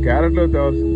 Carrot లో తేవాల్సింది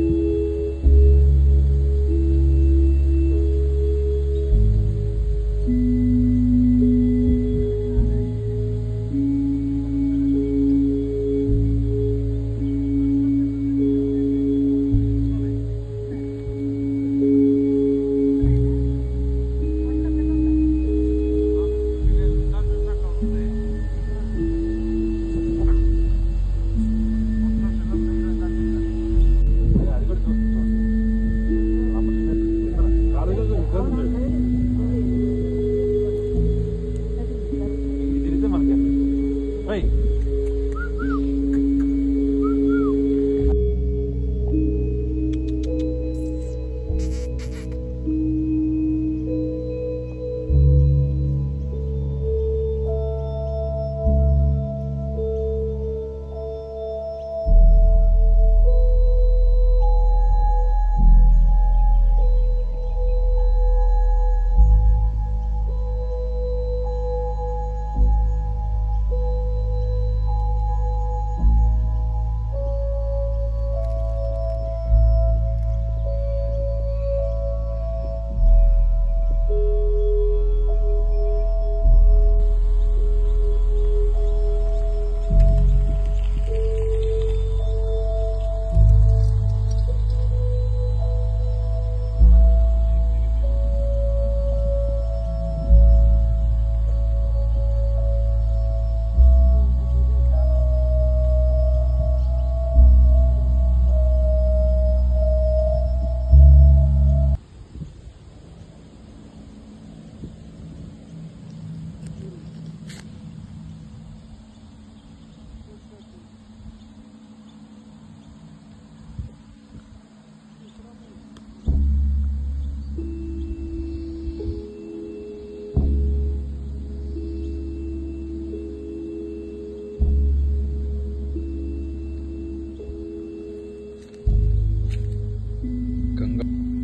గంగ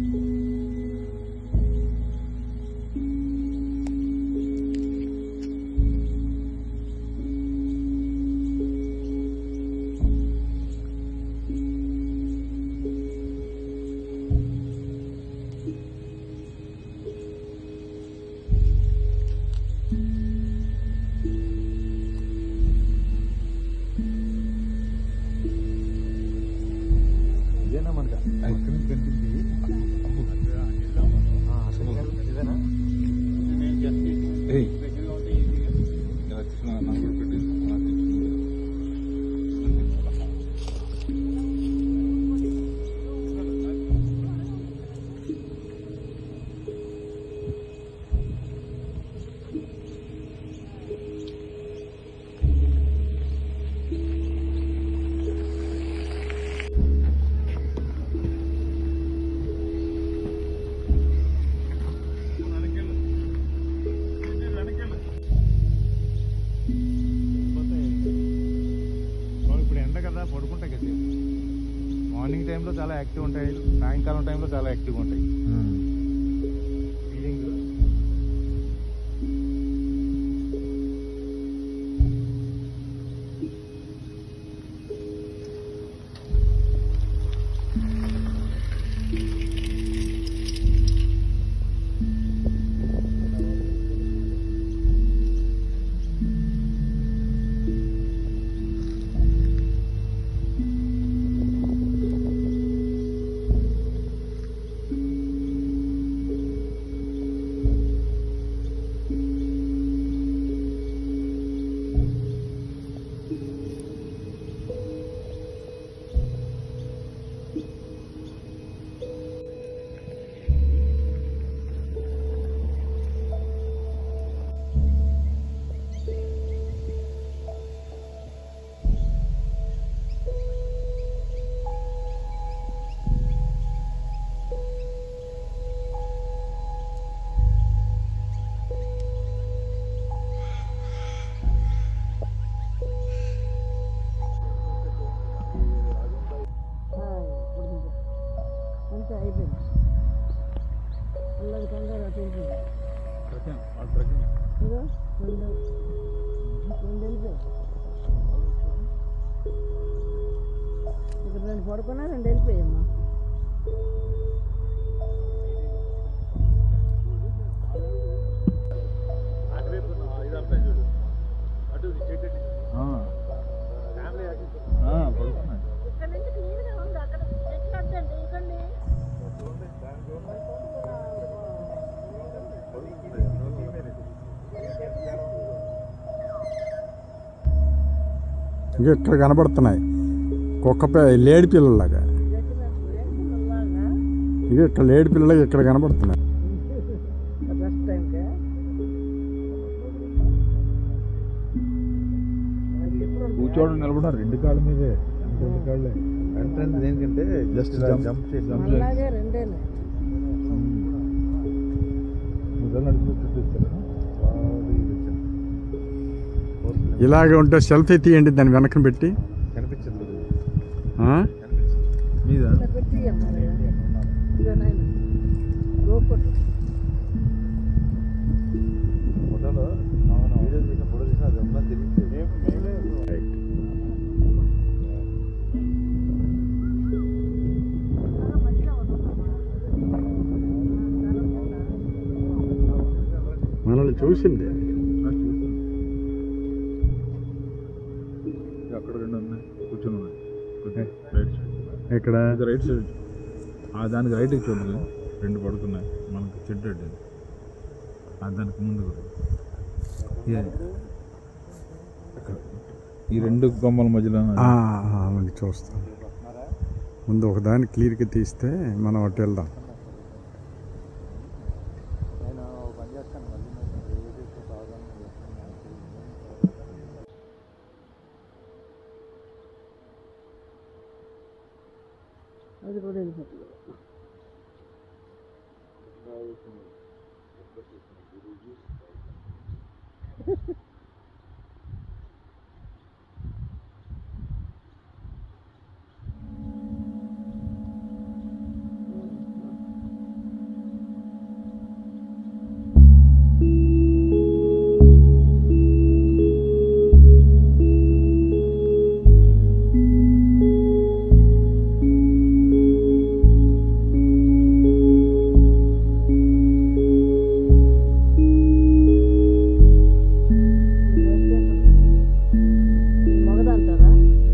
ఇదేనా మనకి ఐస్ క్రీమ్ కనిపించింది ఇదేనా ఏయ్ ఇలా తీసిన నాకు కూడా పెట్టేసి నాకు ఇచ్చింది. ఇప్పుడు ఎండ కదా పడుకుంటాయి కదా మార్నింగ్ టైంలో చాలా యాక్టివ్ ఉంటాయి సాయంకాలం టైంలో చాలా యాక్టివ్గా ఉంటాయి ఫీలింగ్ అంతే అయిపోయింది అల్లది కంగారు అటు వెళ్ళిపోయింది ట్రెక్కింగ్, ఆ ట్రెక్కింగ్. ఇదిగో రెండు రెండు వెళ్ళిపోయాయి ఇక్కడ రెండు పడుకున్నా రెండు వెళ్ళిపోయామ్మా ఆ. ఆ, పడుకున్నాయి ఇక్కడ నుంచి క్లీన్గా ఉంది అక్కడ చెట్లు అడ్డండి ఇవ్వండి ఇక ఇక్కడ కనబడుతున్నాయి కుక్క పి లేడి పిల్లలాగా ఇక ఇక్కడ లేడి పిల్లలు ఇక్కడ కనబడుతున్నాయి ఫస్ట్ టైంకే కూర్చోవడం నిలబడారు రెండు కాళ్ళ మీదే రెండు కాళ్ళే అంటే దేనికంటే జస్ట్ జంప్ చేసి జంప్ చేసి అలాగే రెండేనే ఇలాగే ఉంటే సెల్ఫీ తీయండి దాన్ని వెనకన పెట్టి కనిపించదు ఆ? మీద ఇలా పెట్టి అమ్మా ఇదిగో నాయన గోపట్టు ఫోటోలో వీడియో తీసిన ఫోటో తీసిన అది ఉందని తెలియదు మనల్ని చూసింది అక్కడ రెండు ఉన్నాయి కూర్చొని ఉన్నాయి కూర్చొని రైట్ సైడ్ ఇక్కడ ఇది రైట్ సైడ్ ఆ దానికి రైట్కి చూడండి రెండు పడుతున్నాయి మనకి చెట్టు అడ్డు ఆ దానికి ముందు కూడా. ఏ- ఇక్కడ. ఈ రెండు కొమ్మల మధ్యలో ఆ, ఆ, మళ్ళీ చూస్తాం ముందు ఒకదాన్ని క్లియర్గా తీస్తే మనం అటు వెళ్దాం అది కూడా వెళ్ళిపోతుంది మగదంటారా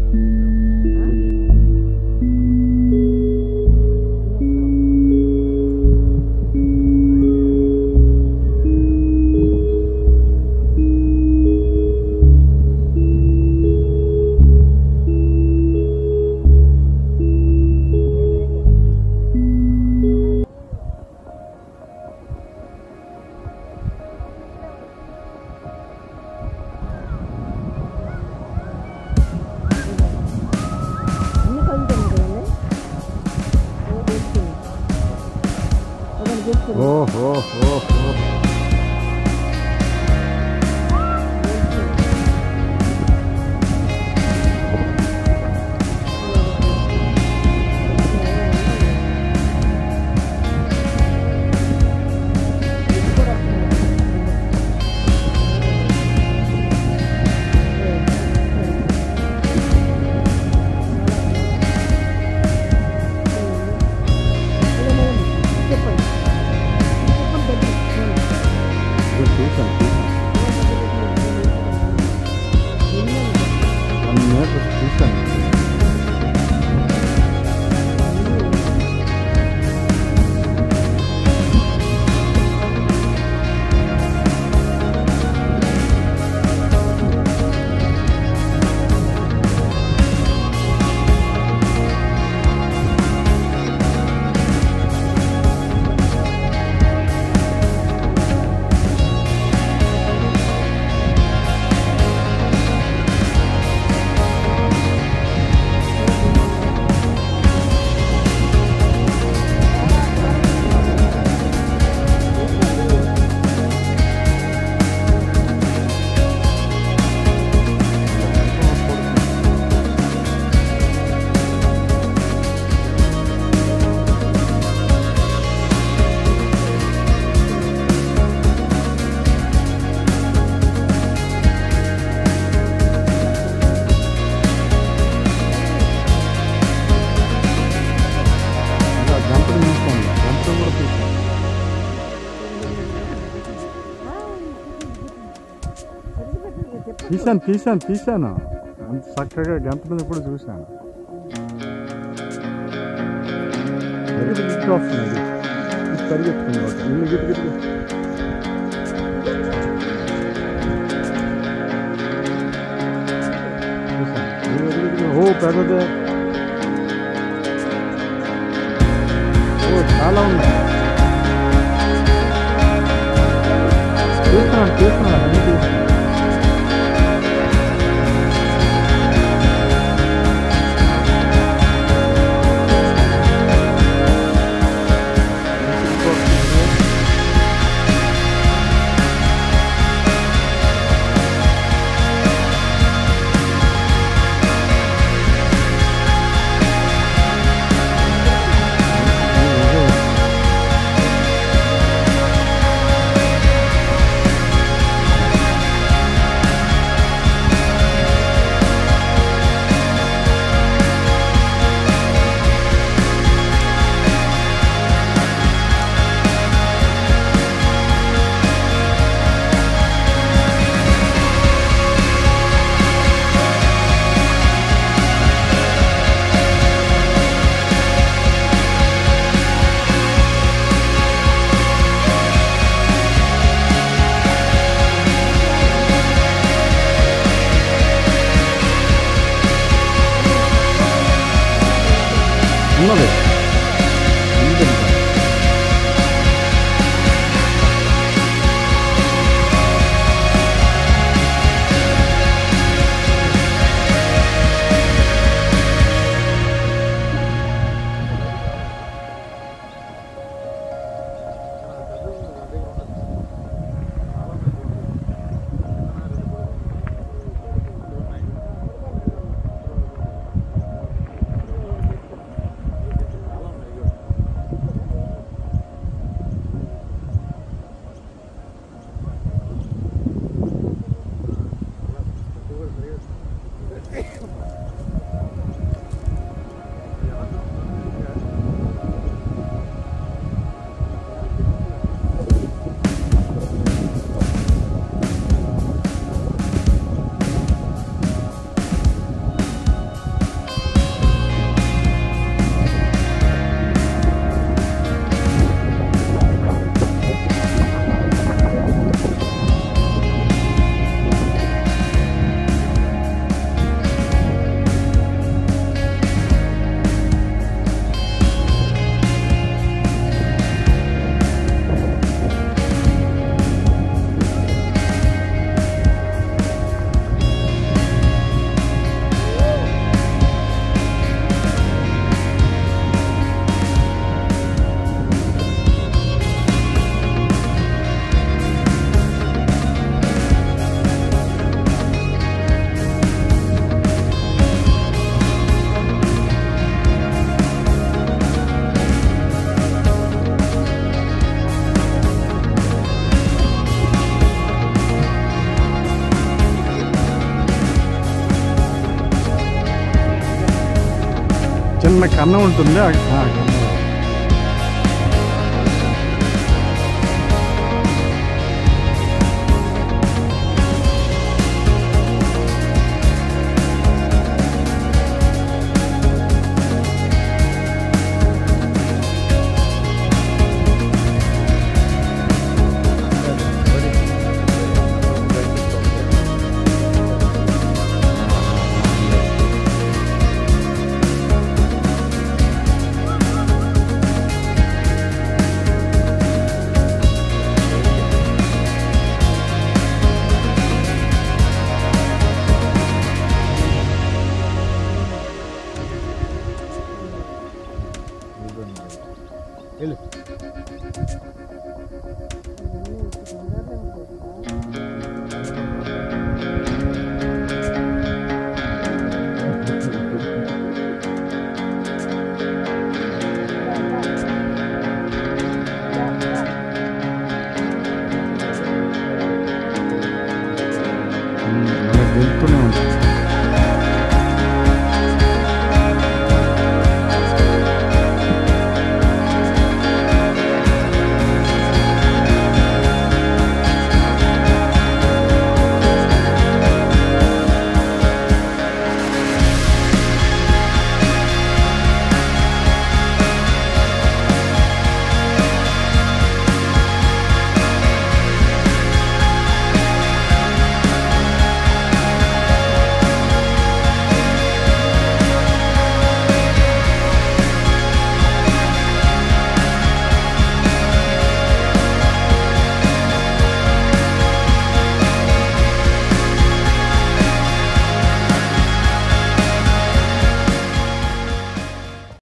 అన్ని కలుగుతున్నాయి కదండి అదే తెలుస్తుంది అదే తెలుస్తుంది ఓహో ఓహో చెప్పండి చెప్పండి తీశాను తీశాను తీశాను అంత చక్కగా గంట మీద కూడా చూశాను పరిగెత్తుకు వస్తుంది అది. ఇది పరిగెత్తుకుంది ఒకటి. ఇల్లు గిట్టు గిట్టు గిట్టు. చూశాను. ఇల్లు గిట్టు గిట్టు గిట్టు. ఓ పెద్దదే ఓ చాలా ఉన్నాయి చూస్తున్నాను చూస్తున్నాను అన్ని చూస్తున్నాను ఉన్నది ఉంది ఇంకా. చిన్న కన్నం ఉంటుంది ఆ ఆ కన్నం. వెళ్ళు